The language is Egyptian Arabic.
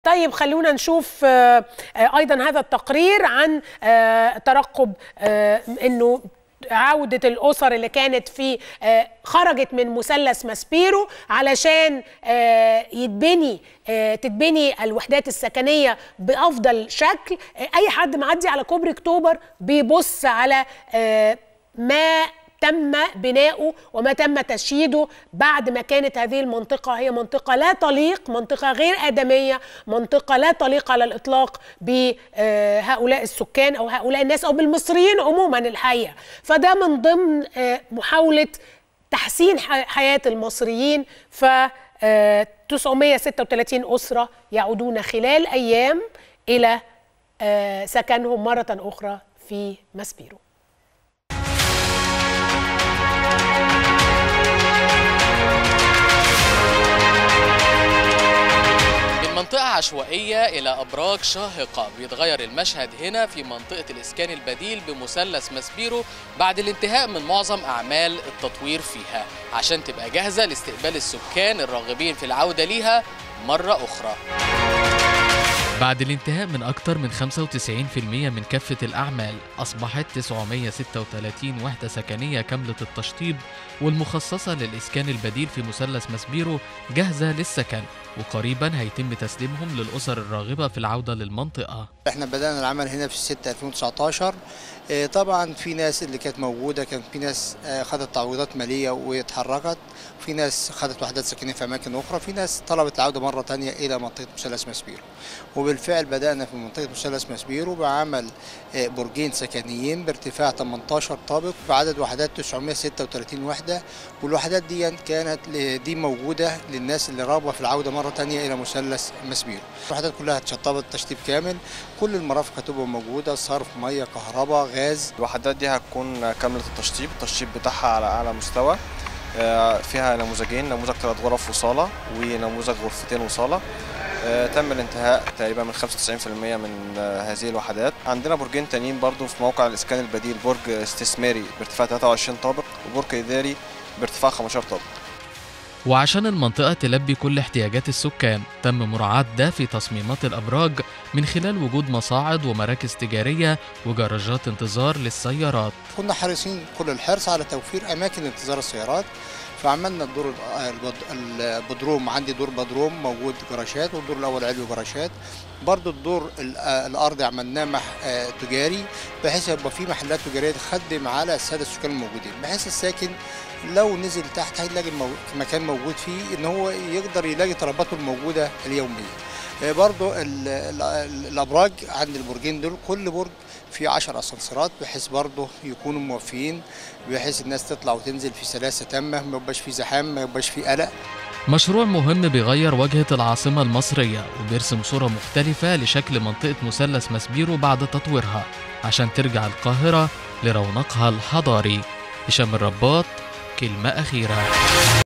طيب خلونا نشوف ايضا هذا التقرير عن ترقب انه عودة الأسر اللي كانت في خرجت من مثلث ماسبيرو علشان يتبني تتبني الوحدات السكنية بأفضل شكل أي حد معدي على كوبري أكتوبر بيبص على ما تم بناؤه وما تم تشييده بعد ما كانت هذه المنطقة هي منطقة لا تليق منطقة غير آدمية منطقة لا تليق على الإطلاق بهؤلاء السكان أو هؤلاء الناس أو بالمصريين عموما الحقيقة فده من ضمن محاولة تحسين حياة المصريين ف 936 أسرة يعودون خلال أيام إلى سكنهم مرة أخرى في ماسبيرو منطقة عشوائية إلى أبراج شاهقة بيتغير المشهد هنا في منطقة الإسكان البديل بمثلث ماسبيرو بعد الانتهاء من معظم أعمال التطوير فيها عشان تبقى جاهزة لاستقبال السكان الراغبين في العودة ليها مرة أخرى بعد الانتهاء من أكثر من 95% من كافة الأعمال أصبحت 936 وحدة سكنية كاملة التشطيب والمخصصة للإسكان البديل في مثلث ماسبيرو جاهزة للسكن وقريبا هيتم تسليمهم للأسر الراغبة في العودة للمنطقة احنا بدأنا العمل هنا في 6 2019 طبعا في ناس اللي كانت موجودة كان في ناس خدت تعويضات مالية واتحركت في ناس خدت وحدات سكنية في أماكن أخرى في ناس طلبت العودة مرة تانية إلى منطقة مثلث ماسبيرو وبالفعل بدأنا في منطقة مثلث ماسبيرو بعمل برجين سكنيين بارتفاع 18 طابق بعدد وحدات 936 وحدة والوحدات دي كانت دي موجودة للناس اللي راغبة في العودة مرة تانية إلى مثلث ماسبيرو الوحدات كلها اتشطبت تشطيب كامل كل المرافق هتبقى موجودة صرف مية كهرباء غاز الوحدات دي هتكون كاملة التشطيب التشطيب بتاعها على أعلى مستوى فيها نموذجين نموذج ثلاث غرف وصالة ونموذج غرفتين وصالة تم الانتهاء تقريبا من 95% من هذه الوحدات عندنا برجين تانيين برضو في موقع الإسكان البديل برج استثماري بارتفاع 23 طابق وبرج إداري بارتفاع 15 طابق وعشان المنطقة تلبي كل احتياجات السكان تم مراعاة ده في تصميمات الأبراج من خلال وجود مصاعد ومراكز تجارية وجراجات انتظار للسيارات كنا حريصين كل الحرص على توفير أماكن انتظار السيارات فعملنا الدور البدروم عندي دور بدروم موجود جراشات والدور الاول علوي جراشات برضو الدور الارضي عملناه مح تجاري بحيث يبقى في محلات تجاريه تخدم على الساده السكان الموجودين بحيث الساكن لو نزل تحت هيلاقي مكان موجود فيه ان هو يقدر يلاقي طلباته الموجوده اليوميه برضو الابراج عند البرجين دول كل برج في 10 اسانسيرات بحيث برضه يكونوا موفيين بحيث الناس تطلع وتنزل في سلاسه تامه ما يبقاش في زحام ما يبقاش في قلق مشروع مهم بيغير واجهة العاصمة المصرية وبيرسم صورة مختلفة لشكل منطقة مثلث ماسبيرو بعد تطويرها عشان ترجع القاهرة لرونقها الحضاري هشام الرباط كلمة أخيرة